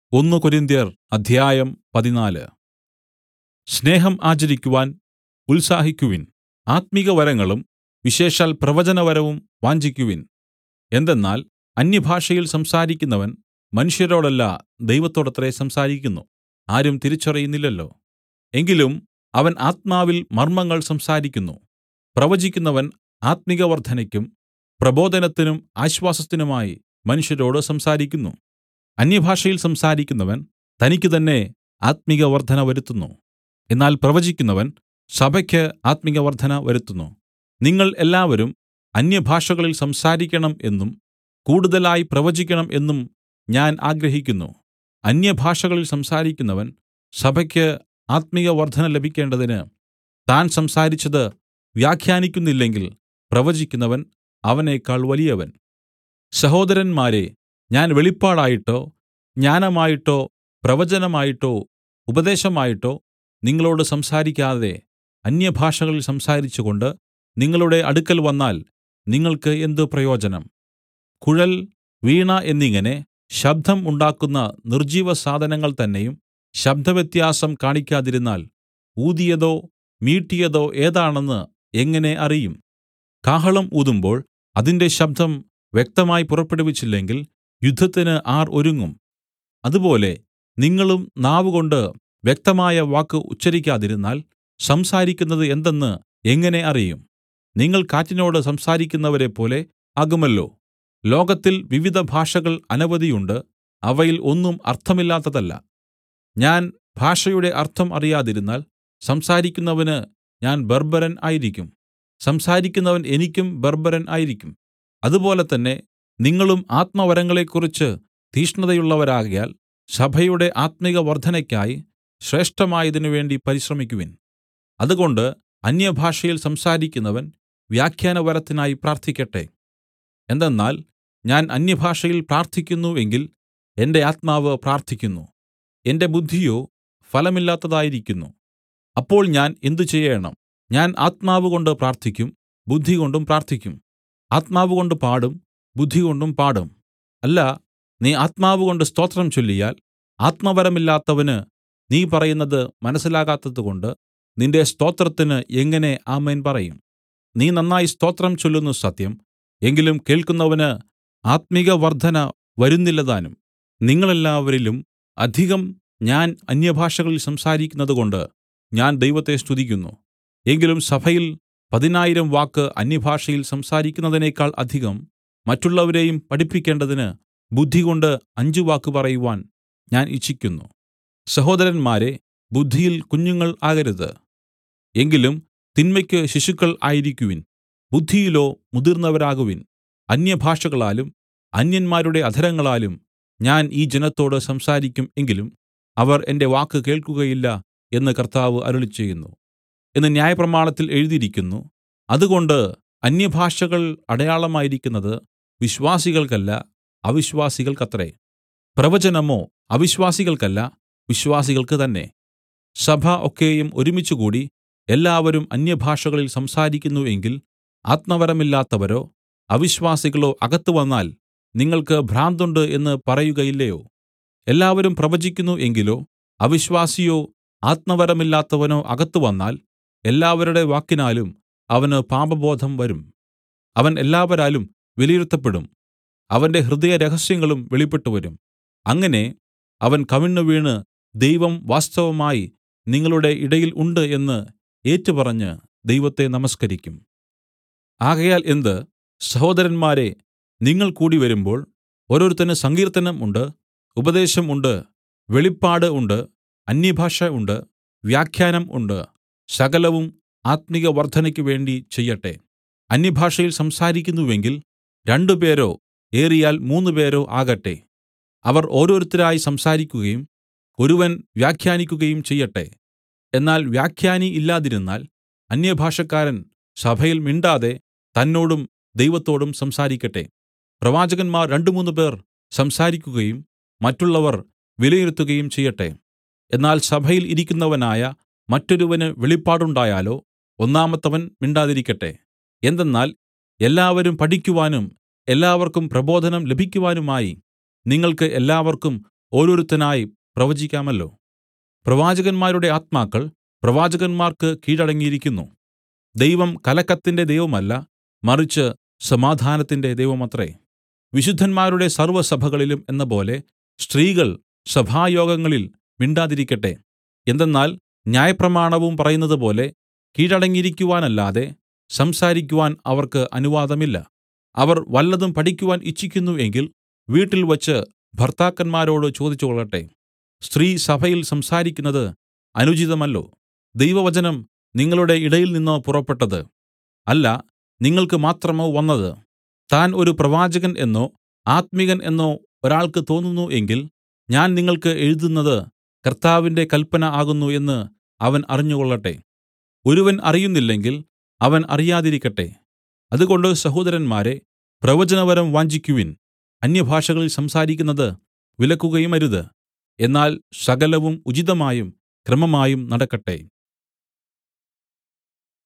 ഒന്ന് കൊരിന്ത്യർ അധ്യായം പതിനാല് സ്നേഹം ആചരിക്കുവാൻ ഉത്സാഹിക്കുവിൻ ആത്മികവരങ്ങളും വിശേഷാൽ പ്രവചനവരവും വാഞ്ചിക്കുവിൻ എന്തെന്നാൽ അന്യഭാഷയിൽ സംസാരിക്കുന്നവൻ മനുഷ്യരോടല്ല ദൈവത്തോടത്രേ സംസാരിക്കുന്നു ആരും തിരിച്ചറിയുന്നില്ലല്ലോ എങ്കിലും അവൻ ആത്മാവിൽ മർമ്മങ്ങൾ സംസാരിക്കുന്നു പ്രവചിക്കുന്നവൻ ആത്മികവർദ്ധനയ്ക്കും പ്രബോധനത്തിനും ആശ്വാസത്തിനുമായി മനുഷ്യരോട് സംസാരിക്കുന്നു അന്യഭാഷയിൽ സംസാരിക്കുന്നവൻ തനിക്ക് തന്നെ ആത്മികവർദ്ധന വരുത്തുന്നു എന്നാൽ പ്രവചിക്കുന്നവൻ സഭയ്ക്ക് ആത്മികവർദ്ധന വരുത്തുന്നു നിങ്ങൾ എല്ലാവരും അന്യഭാഷകളിൽ സംസാരിക്കണം എന്നും കൂടുതലായി പ്രവചിക്കണം എന്നും ഞാൻ ആഗ്രഹിക്കുന്നു അന്യഭാഷകളിൽ സംസാരിക്കുന്നവൻ സഭയ്ക്ക് ആത്മികവർദ്ധന ലഭിക്കേണ്ടതിന് താൻ സംസാരിച്ചത് വ്യാഖ്യാനിക്കുന്നില്ലെങ്കിൽ പ്രവചിക്കുന്നവൻ അവനേക്കാൾ വലിയവൻ സഹോദരന്മാരേ ഞാൻ വെളിപ്പാടായിട്ടോ ജ്ഞാനമായിട്ടോ പ്രവചനമായിട്ടോ ഉപദേശമായിട്ടോ നിങ്ങളോട് സംസാരിക്കാതെ അന്യഭാഷകളിൽ സംസാരിച്ചുകൊണ്ട് നിങ്ങളുടെ അടുക്കൽ വന്നാൽ നിങ്ങൾക്ക് എന്ത് പ്രയോജനം കുഴൽ വീണ എന്നിങ്ങനെ ശബ്ദം ഉണ്ടാക്കുന്ന നിർജ്ജീവസാധനങ്ങൾ തന്നെയും ശബ്ദവ്യത്യാസം കാണിക്കാതിരുന്നാൽ ഊതിയതോ മീട്ടിയതോ ഏതാണെന്ന് എങ്ങനെ അറിയും കാഹളം ഊതുമ്പോൾ അതിന്റെ ശബ്ദം വ്യക്തമായി പുറപ്പെടുവിച്ചില്ലെങ്കിൽ യുദ്ധത്തിന് ആർ ഒരുങ്ങും അതുപോലെ നിങ്ങളും നാവുകൊണ്ട് വ്യക്തമായ വാക്ക് ഉച്ചരിക്കാതിരുന്നാൽ സംസാരിക്കുന്നത് എന്തെന്ന് എങ്ങനെ അറിയും നിങ്ങൾ കാറ്റിനോട് സംസാരിക്കുന്നവരെപ്പോലെ ആകുമല്ലോ ലോകത്തിൽ വിവിധ ഭാഷകൾ അനവധിയുണ്ട് അവയിൽ ഒന്നും അർത്ഥമില്ലാത്തതല്ല ഞാൻ ഭാഷയുടെ അർത്ഥം അറിയാതിരുന്നാൽ സംസാരിക്കുന്നവന് ഞാൻ ബർബരൻ ആയിരിക്കും സംസാരിക്കുന്നവൻ എനിക്കും ബർബരൻ ആയിരിക്കും അതുപോലെ തന്നെ നിങ്ങളും ആത്മവരങ്ങളെക്കുറിച്ച് തീഷ്ണതയുള്ളവരാകയാൽ സഭയുടെ ആത്മിക വർദ്ധനയ്ക്കായി ശ്രേഷ്ഠമായതിനു വേണ്ടി പരിശ്രമിക്കുവിൻ അതുകൊണ്ട് അന്യഭാഷയിൽ സംസാരിക്കുന്നവൻ വ്യാഖ്യാനവരത്തിനായി പ്രാർത്ഥിക്കട്ടെ എന്തെന്നാൽ ഞാൻ അന്യഭാഷയിൽ പ്രാർത്ഥിക്കുന്നു എങ്കിൽ എന്റെ ആത്മാവ് പ്രാർത്ഥിക്കുന്നു എന്റെ ബുദ്ധിയോ ഫലമില്ലാത്തതായിരിക്കുന്നു അപ്പോൾ ഞാൻ എന്ത് ചെയ്യേണം ഞാൻ ആത്മാവുകൊണ്ട് പ്രാർത്ഥിക്കും ബുദ്ധികൊണ്ടും പ്രാർത്ഥിക്കും ആത്മാവുകൊണ്ട് പാടും ബുദ്ധികൊണ്ടും പാടും അല്ല നീ ആത്മാവുകൊണ്ട് സ്തോത്രം ചൊല്ലിയാൽ ആത്മവരമില്ലാത്തവന് നീ പറയുന്നത് മനസ്സിലാകാത്തതുകൊണ്ട് നിന്റെ സ്തോത്രത്തിന് എങ്ങനെ ആമേൻ പറയും നീ നന്നായി സ്തോത്രം ചൊല്ലുന്നു സത്യം എങ്കിലും കേൾക്കുന്നവന് ആത്മിക വർദ്ധന വരുന്നില്ലതാനും നിങ്ങളെല്ലാവരിലും അധികം ഞാൻ അന്യഭാഷകളിൽ സംസാരിക്കുന്നതുകൊണ്ട് ഞാൻ ദൈവത്തെ സ്തുതിക്കുന്നു എങ്കിലും സഭയിൽ പതിനായിരം വാക്ക് അന്യഭാഷയിൽ സംസാരിക്കുന്നതിനേക്കാൾ അധികം മറ്റുള്ളവരെയും പഠിപ്പിക്കേണ്ടതിന് ബുദ്ധികൊണ്ട് അഞ്ച് വാക്ക് പറയുവാൻ ഞാൻ ഇച്ഛിക്കുന്നു സഹോദരന്മാരെ ബുദ്ധിയിൽ കുഞ്ഞുങ്ങൾ ആകരുത് എങ്കിലും തിന്മയ്ക്ക് ശിശുക്കൾ ആയിരിക്കുവിൻ ബുദ്ധിയിലോ മുതിർന്നവരാകുവിൻ അന്യഭാഷകളാലും അന്യന്മാരുടെ അധരങ്ങളാലും ഞാൻ ഈ ജനത്തോട് സംസാരിക്കും എങ്കിലും അവർ എന്റെ വാക്ക് കേൾക്കുകയില്ല എന്ന് കർത്താവ് അരുളിച്ചെയ്യുന്നു എന്ന് ന്യായപ്രമാണത്തിൽ എഴുതിയിരിക്കുന്നു അതുകൊണ്ട് അന്യഭാഷകൾ അടയാളമായിരിക്കുന്നത് വിശ്വാസികൾക്കല്ല അവിശ്വാസികൾക്കത്രേ പ്രവചനമോ അവിശ്വാസികൾക്കല്ല വിശ്വാസികൾക്ക് തന്നെ സഭ ഒക്കെയും ഒരുമിച്ചുകൂടി എല്ലാവരും അന്യഭാഷകളിൽ സംസാരിക്കുന്നു എങ്കിൽ ആത്മവരമില്ലാത്തവരോ അവിശ്വാസികളോ അകത്ത് വന്നാൽ നിങ്ങൾക്ക് ഭ്രാന്തുണ്ട് എന്ന് പറയുകയില്ലയോ എല്ലാവരും പ്രവചിക്കുന്നു എങ്കിലോ അവിശ്വാസിയോ ആത്മവരമില്ലാത്തവനോ അകത്ത് വന്നാൽ എല്ലാവരുടെ വാക്കിനാലും അവന് പാപബോധം വരും അവൻ എല്ലാവരാലും വിലയിരുത്തപ്പെടും അവന്റെ ഹൃദയരഹസ്യങ്ങളും വെളിപ്പെട്ടുവരും അങ്ങനെ അവൻ കവിണ്ണുവീണ് ദൈവം വാസ്തവമായി നിങ്ങളുടെ ഇടയിൽ ഉണ്ട് എന്ന് ഏറ്റുപറഞ്ഞ് ദൈവത്തെ നമസ്കരിക്കും ആകയാൽ എന്ത് സഹോദരന്മാരെ നിങ്ങൾ കൂടിവരുമ്പോൾ ഓരോരുത്തന് സങ്കീർത്തനം ഉണ്ട് ഉപദേശം ഉണ്ട് വെളിപ്പാട് ഉണ്ട് അന്യഭാഷ ഉണ്ട് വ്യാഖ്യാനം ഉണ്ട് സകലവും ആത്മിക വർദ്ധനയ്ക്ക് വേണ്ടി ചെയ്യട്ടെ അന്യഭാഷയിൽ സംസാരിക്കുന്നുവെങ്കിൽ രണ്ടുപേരോ ഏറിയാൽ മൂന്നുപേരോ ആകട്ടെ അവർ ഓരോരുത്തരായി സംസാരിക്കുകയും ഒരുവൻ വ്യാഖ്യാനിക്കുകയും ചെയ്യട്ടെ എന്നാൽ വ്യാഖ്യാനി ഇല്ലാതിരുന്നാൽ അന്യഭാഷക്കാരൻ സഭയിൽ മിണ്ടാതെ തന്നോടും ദൈവത്തോടും സംസാരിക്കട്ടെ പ്രവാചകന്മാർ രണ്ടുമൂന്ന് പേർ സംസാരിക്കുകയും മറ്റുള്ളവർ വിലയിരുത്തുകയും ചെയ്യട്ടെ എന്നാൽ സഭയിൽ ഇരിക്കുന്നവനായ മറ്റൊരുവന് വെളിപ്പാടുണ്ടായാലോ ഒന്നാമത്തവൻ മിണ്ടാതിരിക്കട്ടെ എന്തെന്നാൽ എല്ലാവരും പഠിക്കുവാനും എല്ലാവർക്കും പ്രബോധനം ലഭിക്കുവാനുമായി നിങ്ങൾക്ക് എല്ലാവർക്കും ഓരോരുത്തനായി പ്രവചിക്കാമല്ലോ പ്രവാചകന്മാരുടെ ആത്മാക്കൾ പ്രവാചകന്മാർക്ക് കീഴടങ്ങിയിരിക്കുന്നു ദൈവം കലക്കത്തിന്റെ ദൈവമല്ല മറിച്ച് സമാധാനത്തിന്റെ ദൈവമത്രേ വിശുദ്ധന്മാരുടെ സർവ്വസഭകളിലും എന്നപോലെ സ്ത്രീകൾ സഭായോഗങ്ങളിൽ മിണ്ടാതിരിക്കട്ടെ എന്തെന്നാൽ ന്യായപ്രമാണവും പറയുന്നതുപോലെ കീഴടങ്ങിയിരിക്കുവാനല്ലാതെ സംസാരിക്കുവാൻ അവർക്ക് അനുവാദമില്ല അവർ വല്ലതും പഠിക്കുവാൻ ഇച്ഛിക്കുന്നു എങ്കിൽ വീട്ടിൽ വച്ച് ഭർത്താക്കന്മാരോട് ചോദിച്ചുകൊള്ളട്ടെ സ്ത്രീ സഭയിൽ സംസാരിക്കുന്നത് അനുചിതമല്ലോ ദൈവവചനം നിങ്ങളുടെ ഇടയിൽ നിന്നോ പുറപ്പെട്ടത് അല്ല നിങ്ങൾക്ക് മാത്രമോ വന്നത് താൻ ഒരു പ്രവാചകൻ എന്നോ ആത്മികൻ എന്നോ ഒരാൾക്ക് തോന്നുന്നു എങ്കിൽ ഞാൻ നിങ്ങൾക്ക് എഴുതുന്നത് കർത്താവിന്റെ കല്പന ആകുന്നു എന്ന് അവൻ അറിഞ്ഞുകൊള്ളട്ടെ ഒരുവൻ അറിയുന്നില്ലെങ്കിൽ അവൻ അറിയാതിരിക്കട്ടെ അതുകൊണ്ട് സഹോദരന്മാരെ പ്രവചനവരം വാഞ്ചിക്കുവിൻ അന്യഭാഷകളിൽ സംസാരിക്കുന്നത് വിലക്കുകയുമരുത് എന്നാൽ സകലവും ഉചിതമായും ക്രമമായും നടക്കട്ടെ